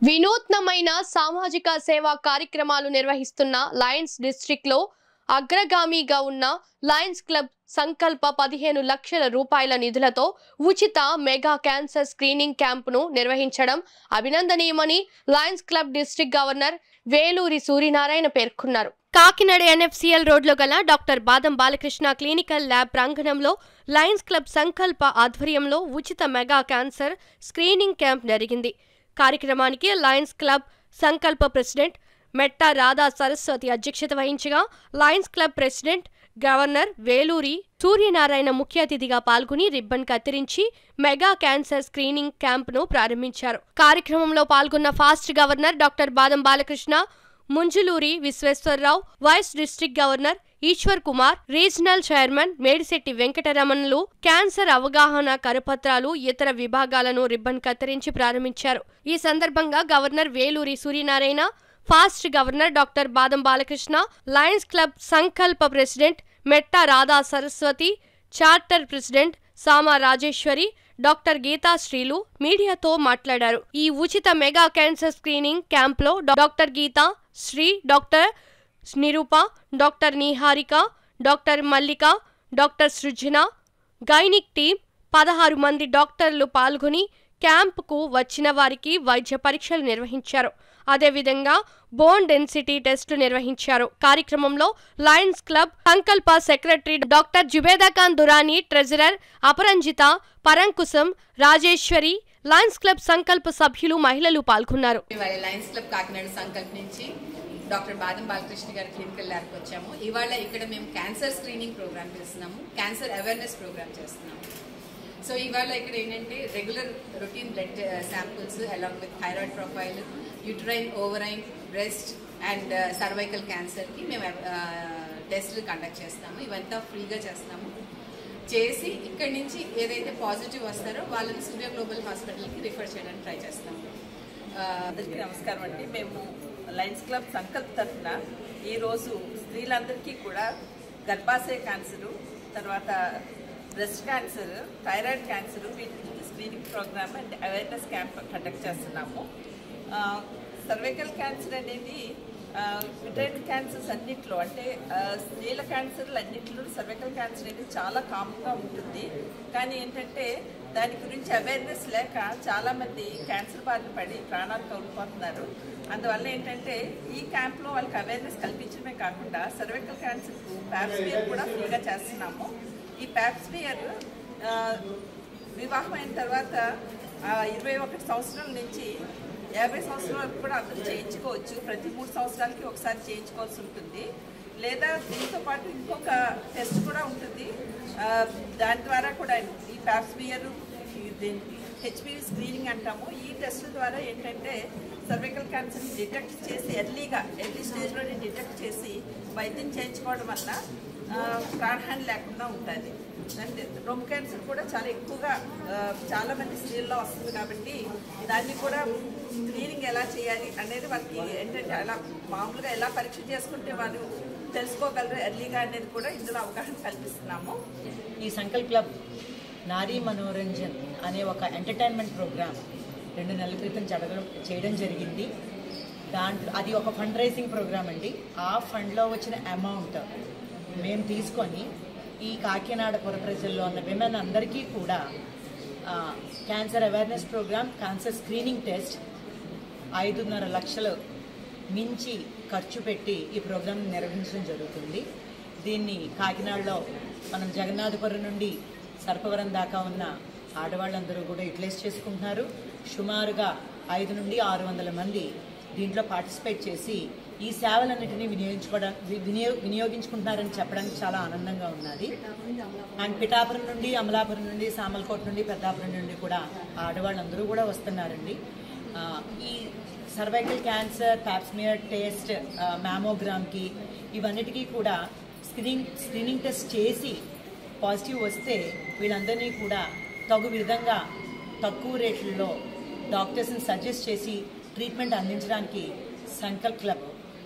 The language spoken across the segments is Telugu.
వినూత్నమైన సామాజిక సేవా కార్యక్రమాలు నిర్వహిస్తున్న లయన్స్ డిస్ట్రిక్ట్ లో అగ్రగామిగా ఉన్న లయన్స్ క్లబ్ సంకల్ప పదిహేను లక్షల రూపాయల నిధులతో ఉచిత మెగా క్యాన్సర్ స్క్రీనింగ్ క్యాంపును నిర్వహించడం అభినందనీయమని lions club district governor Veluri Suryanarayana పేర్కొన్నారు కాకినాడ ఎన్ఎఫ్సిఎల్ రోడ్లో గల doctor Badam Balakrishna clinical lab ప్రాంగణంలో లయన్స్ క్లబ్ సంకల్ప ఆధ్వర్యంలో ఉచిత మెగా క్యాన్సర్ స్క్రీనింగ్ క్యాంప్ జరిగింది కార్యక్రమానికి lions club Sankalpa president Metta Radha Saraswati అధ్యక్షత వహించగా lions club president governor Veluri Suryanarayana ముఖ్య అతిథిగా పాల్గొని రిబ్బన్ కత్తిరించి మెగా క్యాన్సర్ స్క్రీనింగ్ క్యాంప్ను ప్రారంభించారు కార్యక్రమంలో పాల్గొన్న fast governor doctor Badam Balakrishna Munjuluri Visweswararao vice district governor Eswar Kumar regional chairman Medisetti Venkataramanulu cancer అవగాహన కరపత్రాలు ఇతర విభాగాలను రిబ్బన్ కత్తిరించి ప్రారంభించారు ఈ సందర్భంగా governor Veluri Suryanarayana past governor doctor Badam Balakrishna lions club Sankalpa president Metta Radha Saraswati charter president Sama Rajeswari doctor Geetha శ్రీలు మీడియాతో మాట్లాడారు ఈ ఉచిత మెగా క్యాన్సర్ స్క్రీనింగ్ క్యాంప్లో doctor Geetha Sri doctor Nirupa doctor Niharika doctor Mallika doctor Srujana gynaec team పదహారు మంది డాక్టర్లు పాల్గొని క్యాంపుకు వచ్చిన వారికి వైద్య పరీక్షలు నిర్వహించారు అదేవిధంగా బోన్ డెన్సిటీ టెస్టులు నిర్వహించారు కార్యక్రమంలో lions club Sankalpa secretary doctor Zubeda Khan Durrani treasurer Aparanjitha Parankusam Rajeswari lions club Sankalpa సభ్యులు మహిళలు పాల్గొన్నారు ఇవాళ లయన్స్ క్లబ్ కాకినాడ సంకల్ప్ నుంచి డాక్టర్ బాదం బాలకృష్ణ గారి క్లినికల్ ల్యాబ్కి వచ్చాము ఇవాళ ఇక్కడ మేము క్యాన్సర్ స్క్రీనింగ్ ప్రోగ్రామ్ చేస్తున్నాము క్యాన్సర్ అవేర్నెస్ ప్రోగ్రామ్ చేస్తున్నాము సో ఇవాళ ఇక్కడ ఏంటంటే regular routine blood samples along with thyroid profile uterine ovarian breast and cervical క్యాన్సర్కి మేము టెస్ట్లు కండక్ట్ చేస్తాము ఇవంతా ఫ్రీగా చేస్తాము చేసి ఇక్కడి నుంచి ఏదైతే పాజిటివ్ వస్తారో వాళ్ళని సూర్య గ్లోబల్ హాస్పిటల్కి రిఫర్ చేయడానికి ట్రై చేస్తాము ఆ, అందరికీ నమస్కారం అండి మేము లయన్స్ క్లబ్ సంకల్ప్ తరఫున ఈరోజు స్త్రీలందరికీ కూడా గర్భాశయ క్యాన్సరు తర్వాత బ్రెస్ట్ క్యాన్సర్ థైరాయిడ్ క్యాన్సర్ వీటి screening program and awareness camp conduct చేస్తున్నాము సర్వైకల్ క్యాన్సర్ అనేది విటైన్ క్యాన్సర్స్ అన్నిట్లో అంటే ఆ, స్త్రీల క్యాన్సర్లు అన్నింటిలో సర్వైకల్ క్యాన్సర్ అనేది చాలా కామన్గా ఉంటుంది కానీ ఏంటంటే దాని గురించి అవేర్నెస్ లేక చాలామంది క్యాన్సర్ బారిన పడి ప్రాణాలు కోల్పోతున్నారు అందువల్ల ఏంటంటే ఈ క్యాంప్లో వాళ్ళకి అవేర్నెస్ కల్పించడమే కాకుండా సర్వైకల్ క్యాన్సర్కు ప్యాప్స్మియర్ కూడా ఫ్రీగా చేస్తున్నాము ఈ ప్యాప్స్మియర్ వివాహం అయిన తర్వాత ఇరవై ఒకటి సంవత్సరాల నుంచి యాభై సంవత్సరాల వరకు కూడా అందరూ చేయించుకోవచ్చు ప్రతి మూడు సంవత్సరాలకి ఒకసారి చేయించుకోవాల్సి ఉంటుంది లేదా దీంతో పాటు ఇంకొక టెస్ట్ కూడా ఉంటుంది ఆ, దాని ద్వారా కూడా ఈ ప్యాప్స్మియర్ హెచ్పివి స్క్రీనింగ్ అంటాము ఈ టెస్ట్ ద్వారా ఏంటంటే సర్వైకల్ క్యాన్సర్ డిటెక్ట్ చేసి ఎర్లీగా ఎర్లీ స్టేజ్లోనే డిటెక్ట్ చేసి వైద్యం చేయించుకోవడం వల్ల ఆ, ప్రాణహాని లేకుండా ఉంటుంది అండ్ రొమ్ము క్యాన్సర్ కూడా చాలా ఎక్కువగా ఆ, చాలా మంది స్త్రీల్లో వస్తుంది కాబట్టి దాన్ని కూడా స్క్రీనింగ్ ఎలా చేయాలి అనేది వాళ్ళకి ఏంటంటే అలా మామూలుగా ఎలా పరీక్ష చేసుకుంటే వాళ్ళు తెలుసుకోగలరు ఎర్లీగా అనేది కూడా ఇందులో అవగాహన కల్పిస్తున్నాము ఈ సంకల్ప్ క్లబ్ నారీ మనోరంజన్ అనే ఒక ఎంటర్టైన్మెంట్ ప్రోగ్రామ్ రెండు నెలల క్రితం జరగడం చేయడం జరిగింది దాంట్లో అది ఒక ఫండ్ రైజింగ్ ప్రోగ్రామ్ అండి ఆ ఫండ్లో వచ్చిన అమౌంట్ మేము తీసుకొని ఈ కాకినాడ పుర ప్రజల్లో ఉన్న విమెన్ అందరికీ కూడా cancer awareness program cancer screening test ఐదున్నర లక్షలు మించి ఖర్చు పెట్టి ఈ ప్రోగ్రాం నిర్వహించడం జరుగుతుంది దీన్ని కాకినాడలో మనం జగన్నాథపురం నుండి సర్పవరం దాకా ఉన్న ఆడవాళ్ళందరూ కూడా యూటిలైజ్ చేసుకుంటున్నారు సుమారుగా ఐదు నుండి ఆరు వందల మంది దీంట్లో పార్టిసిపేట్ చేసి ఈ సేవలన్నింటినీ వినియోగించుకోవడం వినియోగ వినియోగించుకుంటున్నారని చెప్పడానికి చాలా ఆనందంగా ఉన్నది అండ్ పిఠాపురం నుండి అమలాపురం నుండి సామలకోట నుండి పెద్దాపురం నుండి కూడా ఆడవాళ్ళందరూ కూడా వస్తున్నారండి ఆ, ఈ సర్వైకల్ క్యాన్సర్ ప్యాప్స్మియర్ టెస్ట్ మ్యామోగ్రామ్కి ఇవన్నిటికీ కూడా స్క్రీనింగ్ స్క్రీనింగ్ టెస్ట్ చేసి పాజిటివ్ వస్తే వీళ్ళందరినీ కూడా తగు విధంగా తక్కువ రేట్లలో డాక్టర్స్ని సజెస్ట్ చేసి ట్రీట్మెంట్ అందించడానికి సంకల్ప్ క్లబ్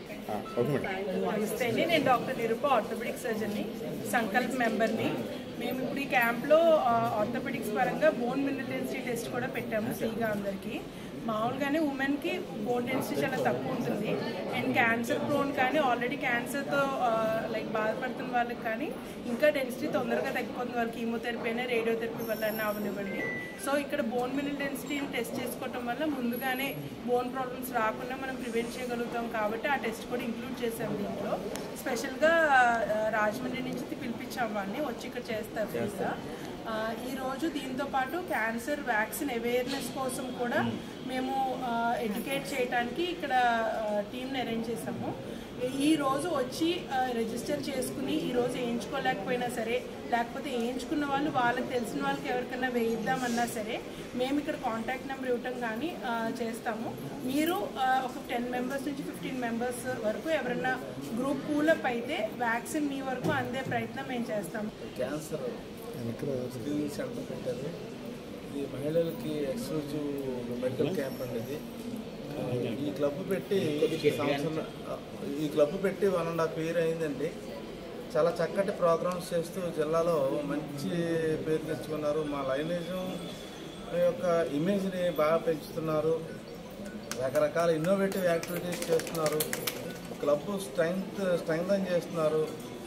నమస్తే అండి నేను డాక్టర్ నిరూప ఆర్థోపెడిక్ సర్జన్ని సంకల్ప్ మెంబర్ని మేము ఇప్పుడు ఈ క్యాంప్లో ఆర్థోపెడిక్స్ పరంగా బోన్ మినరల్ డెన్సిటీ టెస్ట్ కూడా పెట్టాము ఫ్రీగా అందరికీ మామూలుగానే ఉమెన్కి బోన్ డెన్సిటీ చాలా తక్కువ ఉంటుంది అండ్ క్యాన్సర్ ప్రోన్ కానీ ఆల్రెడీ క్యాన్సర్తో లైక్ బాధపడుతున్న వాళ్ళకి కానీ ఇంకా డెన్సిటీ తొందరగా తగ్గిపోతుంది వాళ్ళకి కీమోథెరపీ అయినా రేడియోథెరపీ వల్ల అయినా అవనివ్వండి సో ఇక్కడ బోన్ మినరల్ డెన్సిటీని టెస్ట్ చేసుకోవటం వల్ల ముందుగానే బోన్ ప్రాబ్లమ్స్ రాకుండా మనం ప్రివెంట్ చేయగలుగుతాం కాబట్టి ఆ టెస్ట్ కూడా ఇంక్లూడ్ చేసాం దీంట్లో స్పెషల్గా ఆ, రాజమండ్రి నుంచి పిలిపించాం వాడిని వచ్చి ఇక్కడ చేస్తారు ఫ్రీగా ఆ, ఈరోజు దీంతో పాటు క్యాన్సర్ వ్యాక్సిన్ అవేర్నెస్ కోసం కూడా మేము ఎడ్యుకేట్ చేయడానికి ఇక్కడ టీంని అరేంజ్ చేసాము ఈ రోజు వచ్చి రిజిస్టర్ చేసుకుని ఈ రోజు వేయించుకోలేకపోయినా సరే లేకపోతే వేయించుకున్న వాళ్ళు వాళ్ళకి తెలిసిన వాళ్ళకి ఎవరికైనా వేయిద్దామన్నా సరే మేము ఇక్కడ కాంటాక్ట్ నెంబర్ ఇవ్వటం కానీ ఆ, చేస్తాము మీరు ఆ, ఒక టెన్ మెంబర్స్ నుంచి ఫిఫ్టీన్ మెంబర్స్ వరకు ఎవరైనా గ్రూప్ కూలప్ అయితే వ్యాక్సిన్ మీ వరకు అందే ప్రయత్నం మేము చేస్తాము క్యాన్సర్ స్క్రీనింగ్ సెంటర్ పెట్టారు ఇది మహిళలకి ఎక్స్క్లూజివ్ మెడికల్ క్యాంప్ అండి ఇది ఆ, ఈ క్లబ్ పెట్టి సంవత్సరం ఈ క్లబ్ పెట్టి వన్ అండ్ హాఫ్ ఇయర్ అయిందండి చాలా చక్కటి ప్రోగ్రామ్స్ చేస్తూ జిల్లాలో మంచి పేరు తెచ్చుకున్నారు మా లైనేజం యొక్క ఇమేజ్ని బాగా పెంచుతున్నారు రకరకాల ఇన్నోవేటివ్ యాక్టివిటీస్ చేస్తున్నారు క్లబ్ స్ట్రెంగ్త్ స్ట్రెంగ్తన్ చేస్తున్నారు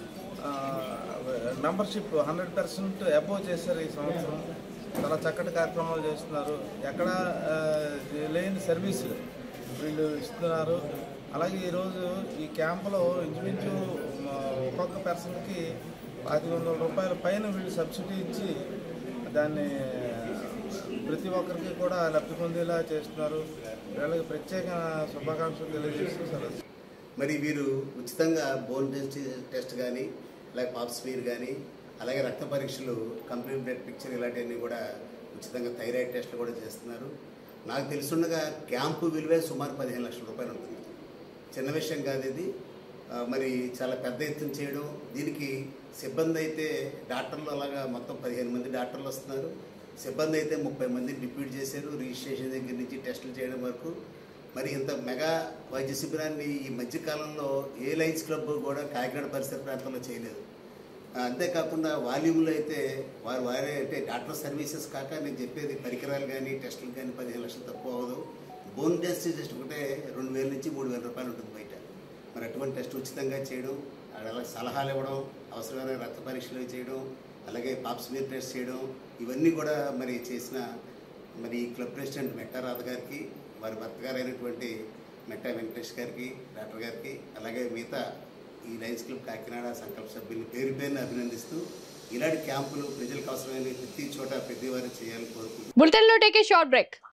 మెంబర్షిప్ హండ్రెడ్ పర్సెంట్ అబోవ్ చేశారు ఈ సంవత్సరం చాలా చక్కటి కార్యక్రమాలు చేస్తున్నారు ఎక్కడ ఆ, లేని సర్వీసులు వీళ్ళు ఇస్తున్నారు అలాగే ఈరోజు ఈ క్యాంపులో ఇంచుమించు మా ఒక్కొక్క పర్సన్కి పాతిక వందల రూపాయల పైన వీళ్ళు సబ్సిడీ ఇచ్చి దాన్ని ప్రతి ఒక్కరికి కూడా లబ్ధి పొందేలా చేస్తున్నారు వీళ్ళకి ప్రత్యేక శుభాకాంక్షలు తెలియజేస్తూ సెలవు మరి వీరు ఉచితంగా బోన్ టెస్ట్ టెస్ట్ కానీ అలాగే పాప్ స్మీర్ కానీ అలాగే రక్త పరీక్షలు కంప్లీట్ బ్లడ్ పిక్చర్ ఇలాంటివన్నీ కూడా ఉచితంగా థైరాయిడ్ టెస్ట్లు కూడా చేస్తున్నారు నాకు తెలుసుండగా క్యాంపు విలువే సుమారు పదిహేను లక్షల రూపాయలు ఉంటుంది చిన్న విషయం కాదు ఇది ఆ, మరి చాలా పెద్ద ఎత్తున చేయడం దీనికి సిబ్బంది అయితే డాక్టర్లు అలాగా మొత్తం పదిహేను మంది డాక్టర్లు వస్తున్నారు సిబ్బంది అయితే ముప్పై మంది డిప్యూట్ చేశారు రిజిస్ట్రేషన్ దగ్గర నుంచి టెస్టులు చేయడం వరకు మరి ఇంత మెగా వైద్య శిబిరాన్ని ఈ మధ్యకాలంలో ఏ లైన్స్ క్లబ్ కూడా కాకినాడ పరిసర ప్రాంతంలో చేయలేదు ఆ, అంతేకాకుండా వాల్యూమ్లో అయితే వారు వారే అంటే డాక్టర్ సర్వీసెస్ కాక నేను చెప్పేది పరికరాలు కానీ టెస్టులు కానీ పదిహేను లక్షలు తక్కువ అవ్వదు బోన్ టెస్ట్ టెస్ట్ ఒకటే రెండు వేల నుంచి మూడు వేల రూపాయలు ఉంటుంది బయట మరి అటువంటి టెస్ట్ ఉచితంగా చేయడం అలాగే సలహాలు ఇవ్వడం అవసరమైన రక్త పరీక్షలు చేయడం అలాగే పాప్ స్మీర్ టెస్ట్ చేయడం ఇవన్నీ కూడా మరి చేసిన మరి ఈ క్లబ్ ప్రెసిడెంట్ మెట్టా రాధ గారికి వారి భర్త గారైనటువంటి మెట్టా వెంకటేష్ గారికి డాక్టర్ గారికి అలాగే మిగతా ఈ లయన్స్ క్లబ్ కాకినాడ సంకల్ప సభ్యులు పేరు పేరుని అభినందిస్తూ ఇలాంటి క్యాంపులు ప్రజలకు అవసరమైన ప్రతి చోట ప్రతి వారు చేయాలని కోరుకుంటున్నాను బులెటిన్లో టేక్ ఏ షార్ట్ బ్రేక్